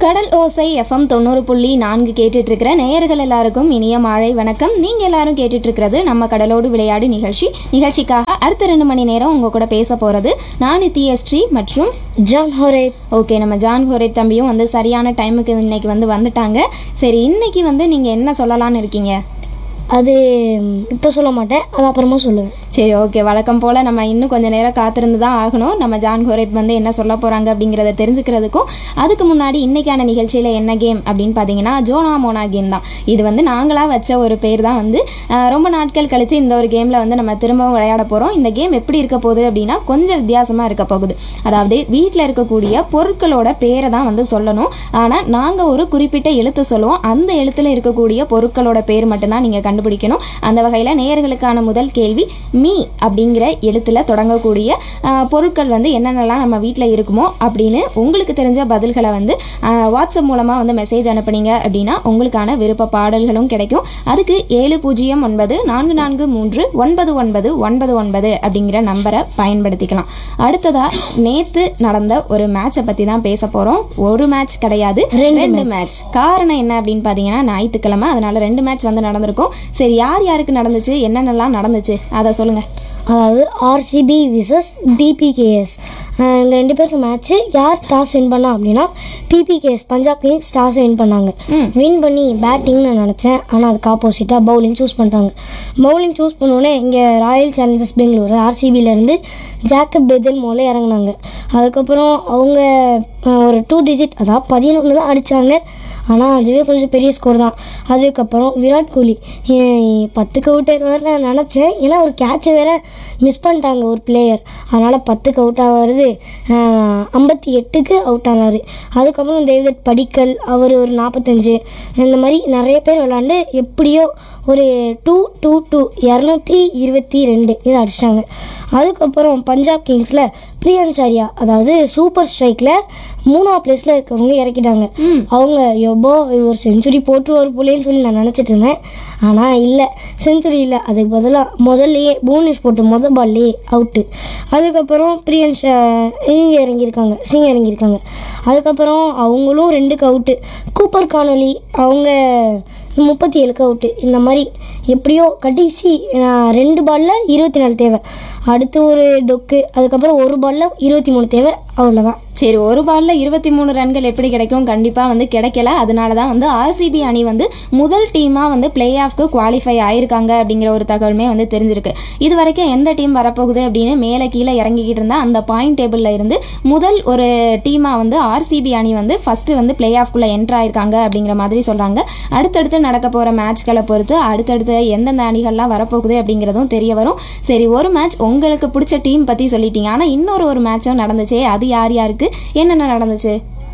கடல் ஓசை எஃப்எம் தொண்ணூறு புள்ளி நான்கு கேட்டுட்டு இருக்கிற நேயர்கள் எல்லாருக்கும் இனிய மாலை வணக்கம் நீங்க எல்லாரும் கேட்டுட்டு இருக்கிறது நம்ம கடலோடு விளையாடு நிகழ்ச்சி நிகழ்ச்சிக்காக அடுத்த ரெண்டு மணி நேரம் உங்க கூட பேச போறது நான் நித்யஸ்ரீ மற்றும் ஜான் ஹோரே ஓகே நம்ம ஜான் ஹோரேட் தம்பியும் வந்து சரியான டைமுக்கு இன்னைக்கு வந்து வந்துட்டாங்க சரி இன்னைக்கு வந்து நீங்க என்ன சொல்லலாம்னு இருக்கீங்க அது இப்போ சொல்ல மாட்டேன் அது அப்புறமா சொல்லுவேன் சரி ஓகே வழக்கம் போல் நம்ம இன்னும் கொஞ்சம் நேரம் காத்திருந்து தான் ஆகணும் நம்ம ஜான் ஹோரேட் வந்து என்ன சொல்ல போகிறாங்க அப்படிங்கிறத தெரிஞ்சுக்கிறதுக்கும் அதுக்கு முன்னாடி இன்னைக்கான நிகழ்ச்சியில் என்ன கேம் அப்படின்னு பார்த்தீங்கன்னா ஜோனா மோனா கேம் தான் இது வந்து நாங்களாக வச்ச ஒரு பேர் தான் வந்து அஹ், ரொம்ப நாட்கள் கழித்து இந்த ஒரு கேமில் வந்து நம்ம திரும்பவும் விளையாட போகிறோம் இந்த கேம் எப்படி இருக்க போகுது அப்படின்னா கொஞ்சம் வித்தியாசமாக இருக்க போகுது அதாவது வீட்டில் இருக்கக்கூடிய பொருட்களோட பேரை தான் வந்து சொல்லணும் ஆனால் நாங்கள் ஒரு குறிப்பிட்ட எழுத்து சொல்லுவோம் அந்த எழுத்தில் இருக்கக்கூடிய பொருட்களோட பேர் மட்டும்தான் நீங்கள் கண்டுபிடிக்கணும் அந்த வகையில் நேயர்களுக்கான முதல் கேள்வி மீ அப்படிங்கிற எழுத்தில் தொடங்கக்கூடிய ஆஹ், பொருட்கள் வந்து என்னென்னலாம் நம்ம வீட்டில் இருக்குமோ அப்படின்னு உங்களுக்கு தெரிஞ்ச பதில்களை வந்து ஆஹ், வாட்ஸ்அப் மூலமாக வந்து மெசேஜ் அனுப்புனீங்க அப்படின்னா உங்களுக்கான விருப்ப பாடல்களும் கிடைக்கும் அதுக்கு ஏழு பூஜ்ஜியம் ஒன்பது நான்கு நான்கு மூன்று ஒன்பது ஒன்பது ஒன்பது ஒன்பது அப்படிங்கிற நம்பரை பயன்படுத்திக்கலாம் அடுத்ததா நேத்து நடந்த ஒரு மேட்சை பற்றி தான் பேச போகிறோம் ஒரு மேட்ச் கிடையாது ரெண்டு மேட்ச் காரணம் என்ன அப்படின்னு பார்த்தீங்கன்னா ஞாயிற்றுக்கிழமை அதனால ரெண்டு மேட்ச் வந்து நடந்திருக்கும் சரி யார் யாருக்கு நடந்துச்சு என்னென்னலாம் நடந்துச்சு அதை சொல்லுங்க அதாவது ஆர்சிபி விசஸ் பிபிகேஎஸ் இந்த ரெண்டு பேருக்கு மேட்ச்சு யார் டாஸ் வின் பண்ணா அப்படின்னா PBKS Punjab Kings toss win பண்ணாங்க வின் பண்ணி பேட்டிங்னு நினச்சேன் ஆனால் அதுக்கு ஆப்போசிட்டாக பவுலிங் சூஸ் பண்ணிட்டாங்க பவுலிங் சூஸ் பண்ணோடனே இங்கே ராயல் சேலஞ்சர்ஸ் பெங்களூர் ஆர்சிபியிலேருந்து ஜாக்கப் பெதல் மோல இறங்குனாங்க அதுக்கப்புறம் அவங்க அஹ், ஒரு டூ டிஜிட் அதாவது பதினொன்று தான் அடித்தாங்க ஆனால் அதுவே கொஞ்சம் பெரிய ஸ்கோர் தான் அதுக்கப்புறம் விராட் கோலி ஏய், பத்துக்கு அவுட் ஆயிடுவார் நான் நினச்சேன் ஏன்னா ஒரு கேட்சை வேற மிஸ் பண்ணிட்டாங்க ஒரு பிளேயர் அதனால் பத்துக்கு அவுட் ஆவாருது ஐம்பத்தி எட்டுக்கு அவுட் ஆனார் அதுக்கப்புறம் டேவிட் படிக்கல் அவர் ஒரு நாற்பத்தஞ்சு இந்த மாதிரி நிறைய பேர் விளாண்டு எப்படியோ ஒரு டூ டூ டூ இரநூத்தி இருபத்தி ரெண்டு இதை அடிச்சிட்டாங்க அதுக்கப்புறம் பஞ்சாப் கிங்ஸில் பிரியன்சாரியா அதாவது சூப்பர் ஸ்ட்ரைக்கில் மூணாவது பிளேஸில் இருக்கிறவங்க இறக்கிட்டாங்க அவங்க எவ்வளோ ஒரு செஞ்சுரி போட்டு ஒரு புள்ளைன்னு சொல்லி நான் நினச்சிட்டு இருந்தேன் ஆனால் இல்லை செஞ்சுரி இல்லை அதுக்கு பதிலாக முதல்லையே பூனிஷ் போட்டு முத பால்லையே அவுட்டு அதுக்கப்புறம் பிரியன்ஸ் இங்கே இறங்கியிருக்காங்க சிங் இறங்கியிருக்காங்க அதுக்கப்புறம் அவங்களும் ரெண்டுக்கு அவுட்டு கூப்பர் காணொலி அவங்க முப்பத்தி ஏழுக்கு அவுட்டு இந்த மாதிரி எப்படியோ கடைசி நான் ரெண்டு பாலில் இருபத்தி நாலு தேவை அடுத்து ஒரு டொக்கு அதுக்கப்புறம் ஒரு பாலில் இருபத்தி மூணு தேவை அவ்வளோதான் சரி ஒரு பால்ல இருபத்தி மூணு ரன்கள் எப்படி கிடைக்கும் கண்டிப்பாக வந்து கிடைக்கல அதனால தான் வந்து ஆர்சிபி அணி வந்து முதல் டீமாக வந்து பிளே ஆஃப்க்கு குவாலிஃபை ஆயிருக்காங்க அப்படிங்கிற ஒரு தகவலுமே வந்து தெரிஞ்சிருக்கு இது வரைக்கும் எந்த டீம் வரப்போகுது அப்படின்னு மேலே கீழே இறங்கிக்கிட்டு இருந்தா அந்த பாயிண்ட் டேபிளில் இருந்து முதல் ஒரு டீமாக வந்து ஆர்சிபி அணி வந்து ஃபஸ்ட்டு வந்து பிளே ஆஃப்குள்ளே என்ட்ரு ஆயிருக்காங்க அப்படிங்கிற மாதிரி சொல்கிறாங்க அடுத்தடுத்து நடக்க போகிற மேட்ச்களை பொறுத்து அடுத்தடுத்து எந்தெந்த அணிகள்லாம் வரப்போகுது அப்படிங்கிறதும் தெரிய வரும் சரி ஒரு மேட்ச் உங்களுக்கு பிடிச்ச டீம் பற்றி சொல்லிட்டீங்க ஆனால் இன்னொரு ஒரு மேட்சும் நடந்துச்சே அது யார் யாருக்கு என்னென்ன நடந்துச்சு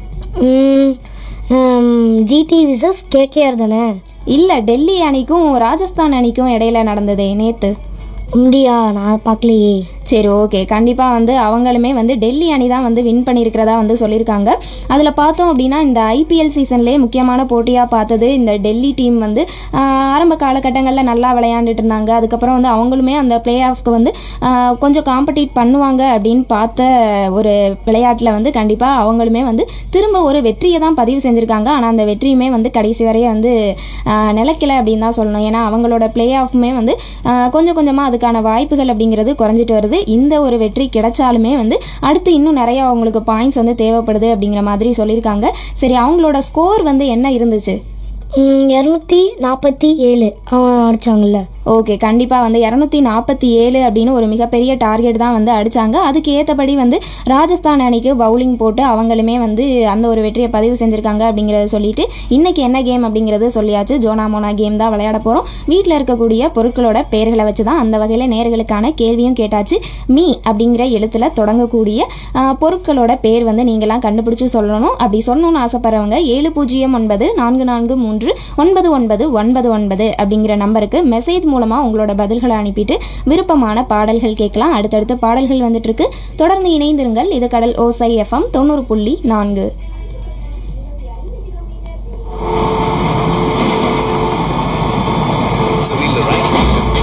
ஜிடி விசஸ் கேகேஆர் தானே இல்லை டெல்லி அணிக்கும் ராஜஸ்தான் அணிக்கும் இடையில நடந்ததே நேத்து முடியா நான் பார்க்கலையே சரி ஓகே கண்டிப்பாக வந்து அவங்களுமே வந்து டெல்லி அணி தான் வந்து வின் பண்ணியிருக்கிறதா வந்து சொல்லியிருக்காங்க அதில் பார்த்தோம் அப்படின்னா இந்த ஐபிஎல் சீசன்லேயே முக்கியமான போட்டியாக பார்த்தது இந்த டெல்லி டீம் வந்து ஆஹ், ஆரம்ப காலகட்டங்களில் நல்லா விளையாண்டுட்டு இருந்தாங்க அதுக்கப்புறம் வந்து அவங்களுமே அந்த பிளே ஆஃப்க்கு வந்து ஆஹ், கொஞ்சம் காம்படிட் பண்ணுவாங்க அப்படின்னு பார்த்த ஒரு விளையாட்டில் வந்து கண்டிப்பாக அவங்களுமே வந்து திரும்ப ஒரு வெற்றியை தான் பதிவு செஞ்சுருக்காங்க ஆனால் அந்த வெற்றியுமே வந்து கடைசி வரைய வந்து ஆஹ், நிலைக்கல அப்படின்னு தான் சொல்லணும் ஏன்னா அவங்களோட பிளே ஆஃப்மே வந்து ஆஹ், கொஞ்சம் கொஞ்சமாக அதுக்கான வாய்ப்புகள் அப்படிங்கிறது குறைஞ்சிட்டு வருது இந்த ஒரு வெற்றி கிடைச்சாலுமே வந்து அடுத்து இன்னும் நிறைய அவங்களுக்கு பாயிண்ட்ஸ் வந்து தேவைப்படுது அப்படிங்கிற மாதிரி சொல்லியிருக்காங்க சரி அவங்களோட ஸ்கோர் வந்து என்ன இருந்துச்சு இரநூத்தி நாற்பத்தி ஏழு அவன் அடிச்சாங்கல்ல ஓகே கண்டிப்பாக வந்து இரநூத்தி நாற்பத்தி ஏழு அப்படின்னு ஒரு மிகப்பெரிய டார்கெட் தான் வந்து அடித்தாங்க அதுக்கு ஏற்றபடி வந்து ராஜஸ்தான் அணிக்கு பவுலிங் போட்டு அவங்களுமே வந்து அந்த ஒரு வெற்றியை பதிவு செஞ்சுருக்காங்க அப்படிங்கிறத சொல்லிட்டு இன்னைக்கு என்ன கேம் அப்படிங்கிறது சொல்லியாச்சு ஜோனா மோனா கேம் தான் விளையாட போகிறோம் வீட்டில் இருக்கக்கூடிய பொருட்களோட பெயர்களை வச்சு தான் அந்த வகையில் நேர்களுக்கான கேள்வியும் கேட்டாச்சு மீ அப்படிங்கிற எழுத்தில் தொடங்கக்கூடிய ஆஹ், பொருட்களோட பேர் வந்து நீங்களாம் கண்டுபிடிச்சு சொல்லணும் அப்படி சொல்லணும்னு ஆசைப்படுறவங்க ஏழு பூஜ்ஜியம் ஒன்பது நான்கு நான்கு மூன்று ஒன்பது ஒன்பது ஒன்பது ஒன்பது அப்படிங்கிற நம்பருக்கு மெசேஜ் மூலமாக உங்களோட பதில்களை அனுப்பிட்டு விருப்பமான பாடல்கள் கேட்கலாம் அடுத்தடுத்து பாடல்கள் வந்துட்டு இருக்கு தொடர்ந்து இணைந்திருங்கள் இது கடல் ஓசை எஃப்எம் தொண்ணூறு புள்ளி நான்கு Swing the right